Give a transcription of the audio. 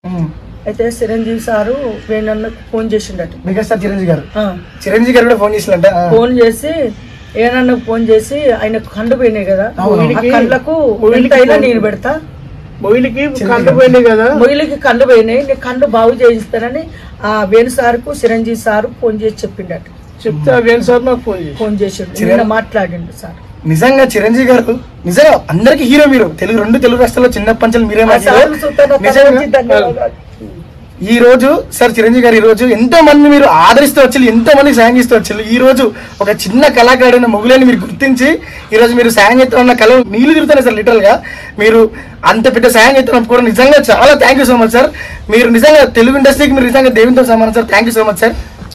ఉమ్. అయితే చిరంజీవి సారు వేణన్నకు ఫోన్ చేసిండట మెగాస్టార్ చిరంజీవి గారు ఆ, చిరంజీవి గారు కూడా ఫోన్ చేసినట్ట ఫోన్ చేసి ఏనన్నకు ఫోన్ చేసి ఆయన కళ్ళు పోయినాయి కదా అవును. ఆ కళ్ళకు ఎంత అయినా నేను పెడతా మొయిలికి కళ్ళు పోయినాయి కదా మొయిలికి కళ్ళు పోయినాయి నేను కళ్ళు బాగు చేయిస్తానని ఆ వేణు సార్కు చిరంజీవి సారు ఫోన్ చేసి చెప్పిండట చెప్తే ఆ వేణు సార్ నాకు ఫోన్ చేసి ఫోన్ చేసిండు చిరం- నిన్న మాట్లాడిండు సార్ నిజంగా చిరంజీవి గారు నిజంగా అందరికి హీరో మీరు తెలుగు రెండు తెలుగు రాష్ట్రాల్లో చిన్న పంచలు మీరే ఆ మాకు సార్ hero. చూస్తాను నిజంగా ధన్యవాదాలు ఈ రోజు సార్ చిరంజీవి గారు ఈ రోజు ఎంతో మంది మీరు ఆదరిస్తూ వచ్చి ఎంతో మందికి సాయం చేస్తూ వచ్చి ఈ రోజు ఒక చిన్న కళాకారుడైన మొగులని మీరు గుర్తించి ఈ రోజు మీరు సాయం చేస్తున్న కళ నీళ్లు తిరుగుతున్నాయి సార్ లిటరల్ గా మీరు అంత పెద్ద సాయం చేస్తున్నప్పుడు కూడా నిజంగా చాలా thank you so much sir మీరు నిజంగా తెలుగు ఇండస్ట్రీకి మీరు నిజంగా దేవునితో సమానం sir thank you so much sir